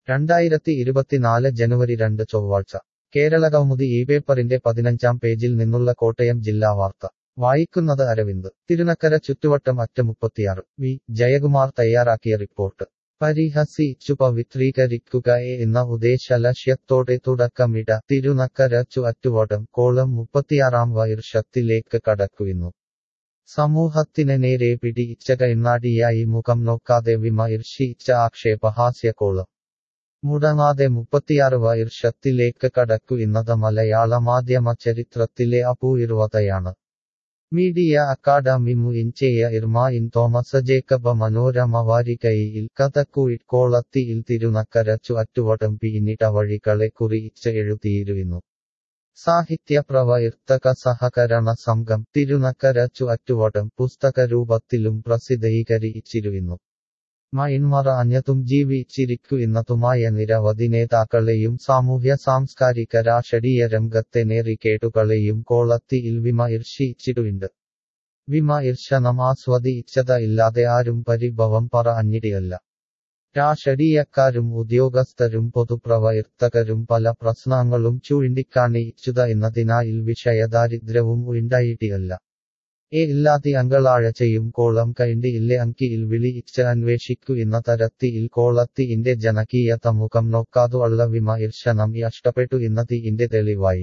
രണ്ടായിരത്തി ഇരുപത്തിനാല് ജനുവരി രണ്ട് ചൊവ്വാഴ്ച കേരളകൗമുദി ഈ പേപ്പറിന്റെ പതിനഞ്ചാം പേജിൽ നിന്നുള്ള കോട്ടയം ജില്ലാ വാർത്ത വായിക്കുന്നത് അരവിന്ദ് തിരുനക്കര ചുറ്റുവട്ടം അറ്റ മുപ്പത്തിയാറ് വി ജയകുമാർ തയ്യാറാക്കിയ റിപ്പോർട്ട് പരിഹസിച്ചു പവിത്രീകരിക്കുക എന്ന ഉദ്ദേശലക്ഷ്യത്തോടെ തുടക്കമിട തിരുനക്കര ചു അറ്റുവട്ടം കോളം മുപ്പത്തിയാറാം വർഷത്തിലേക്ക് കടക്കുന്നു സമൂഹത്തിന് നേരെ പിടിയിച്ച കൈനാടിയായി മുഖം നോക്കാതെ വിമർശിച്ച ആക്ഷേപഹാസ്യകോളം മുടങ്ങാതെ മുപ്പത്തിയാറ് വർഷത്തിലേക്ക് കടക്കു എന്നത് മലയാള മാധ്യമ ചരിത്രത്തിലെ അപൂർവതയാണ് മീഡിയ അക്കാദമി മുയിൻചെയ ഇർമായിൻ തോമസ് ജേക്കബ് മനോരമ വാരികയിൽ കഥക്കു ഇട്കോളത്തിയിൽ തിരുനക്കരച്ചു അറ്റുവട്ടം പിന്നിട്ട വഴികളെ കുറിച്ച് എഴുതിയിരുന്നു സാഹിത്യ പ്രവർത്തക സഹകരണ സംഘം തിരുനക്കരച്ചു അറ്റുവട്ടം പുസ്തക രൂപത്തിലും പ്രസിദ്ധീകരിച്ചിരുന്നു മൈൻമറഞ്ഞതും ജീവിച്ചിരിക്കുന്നതുമായ നിരവധി നേതാക്കളെയും സാമൂഹ്യ സാംസ്കാരിക രാഷ്ട്രീയ രംഗത്തെ നേറിക്കേട്ടുകളെയും കോളത്തിയിൽ വിമർശിച്ചിട്ടുണ്ട് വിമർശനം ആസ്വദിച്ചത് ഇല്ലാതെ ആരും പരിഭവം പറഞ്ഞിടിയല്ല രാഷ്ട്രീയക്കാരും ഉദ്യോഗസ്ഥരും പൊതുപ്രവർത്തകരും പല പ്രശ്നങ്ങളും ചൂണ്ടിക്കാണിച്ചത് എന്നതിനായിൽ വിഷയദാരിദ്ര്യവും ഉണ്ടായിട്ടില്ല എ ഇല്ലാതി അങ്കളാഴച്ചയും കോളം കൈണ്ടി ഇല്ലെ അങ്കിയിൽ വിളിച്ച് അന്വേഷിക്കു എന്ന തരത്തിയിൽ കോളത്തിന്റെ ജനകീയത മുഖം നോക്കാതു ഉള്ള വിമർശനം ഇഷ്ടപ്പെട്ടു എന്നതിന്റെ തെളിവായി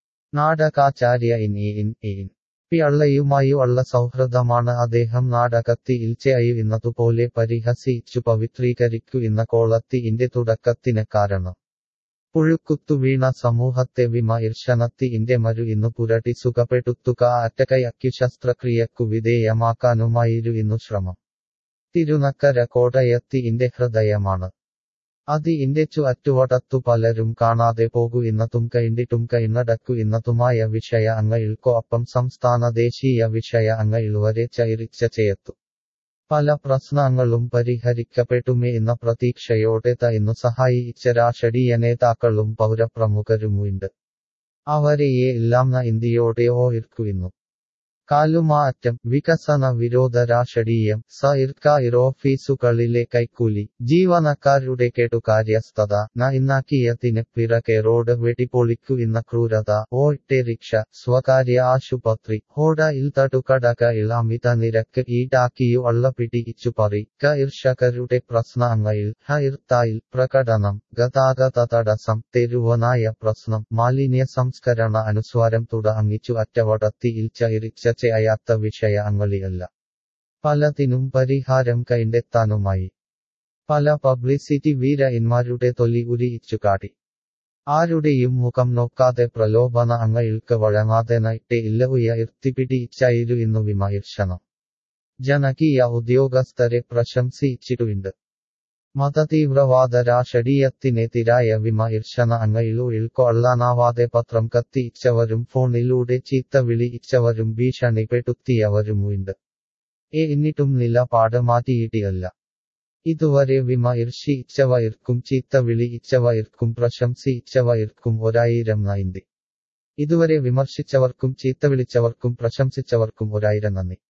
നാടകാചാര്യ ഇൻ ഇൻ ഇൻ പി അള്ളയുമായി ഉള്ള സൗഹൃദമാണ് അദ്ദേഹം നാടകത്തിൽ ചെയ്യു എന്നതുപോലെ പരിഹസിച്ചു പവിത്രീകരിക്കു എന്ന കോളത്തിന്റെ തുടക്കത്തിന് കാരണം പുഴുക്കുത്തു വീണ സമൂഹത്തെ വിമർശനത്തിന്റെ മരു ഇന്നു പുരട്ടി സുഖപ്പെടുത്തുക അറ്റകയക്കു ശസ്ത്രക്രിയക്കു വിധേയമാക്കാനുമായിരുന്നു ശ്രമം തിരുനക്കര കോട്ടയത്തിന്റെ ഹൃദയമാണ് അത് ഇന്റെ ചു അറ്റുവടത്തു പലരും കാണാതെ പോകൂ എന്നതും കൈണ്ടിട്ടും കൈനടക്കു എന്നതുമായ വിഷയ അങ്ങയിൽക്കോ അപ്പം സംസ്ഥാന ദേശീയ വിഷയ അങ്ങയിൽ വരെ ചൈരിച്ച ചെയ്യത്തു പല പ്രശ്നങ്ങളും പരിഹരിക്കപ്പെട്ടുമേ എന്ന പ്രതീക്ഷയോടെ തന്നു സഹായിച്ച രാഷ്ട്രീയ നേതാക്കളും പൗരപ്രമുഖരുമുണ്ട് അവരെയെ എല്ലാം ഇന്ത്യയോടെ ഓർക്കുന്നു കാലുമാറ്റം വികസന വിരോധ രാഷ്ട്രീയം സർക്കാർ ഓഫീസുകളിലെ കൈക്കൂലി ജീവനക്കാരുടെ കേട്ടുകാര്യസ്ഥത ന ഇന്നാക്കിയതിന് പിറകെ റോഡ് വെടിപൊളിക്കു എന്ന ക്രൂരത ഓട്ടോറിക്ഷ സ്വകാര്യ ആശുപത്രി ഹോടയിൽ തട്ടുകടകയിൽ അമിത നിരക്ക് ഈടാക്കിയു ഉള്ള പിടിയിച്ചു പറി കർഷകരുടെ പ്രശ്നങ്ങളിൽ ഹൈർത്തായിൽ പ്രകടനം ഗതാഗത തടസ്സം തെരുവനായ പ്രശ്നം മാലിന്യ സംസ്കരണ അനുസ്വാരം തുടങ്ങിച്ചു അറ്റവടത്തിയിൽ ചൈരിച്ച ചെയ്യാത്ത വിഷയ അങ്ങളിയല്ല പലതിനും പരിഹാരം കണ്ടെത്താനുമായി പല പബ്ലിസിറ്റി വീരന്മാരുടെ തൊലി ഉരിയിച്ചു കാട്ടി ആരുടെയും മുഖം നോക്കാതെ പ്രലോഭന അങ്ങയിൽക്ക് വഴങ്ങാതെ നൈട്ടെ ഇല്ല ഉയർത്തിപ്പിടിച്ചായിരു ഇന്നു വിമർശനം ജനകീയ ഉദ്യോഗസ്ഥരെ പ്രശംസിച്ചിട്ടുണ്ട് മതതീവ്രവാദ രാഷ്ട്രീയത്തിനെതിരായ വിമർശന അങ്ങയിലു ഉൾക്കൊള്ളാനാവാതെ പത്രം കത്തിച്ചവരും ഫോണിലൂടെ ചീത്ത വിളിച്ചവരും ഭീഷണിപ്പെടുത്തിയവരുമുണ്ട് എ എന്നിട്ടും നിലപാട് മാറ്റിയിട്ടില്ല ഇതുവരെ വിമർശിച്ചവർക്കും ചീത്ത വിളിച്ചവർക്കും പ്രശംസിച്ചവർക്കും ഒരായിരം നന്ദി ഇതുവരെ വിമർശിച്ചവർക്കും ചീത്ത വിളിച്ചവർക്കും പ്രശംസിച്ചവർക്കും ഒരായിരം നന്ദി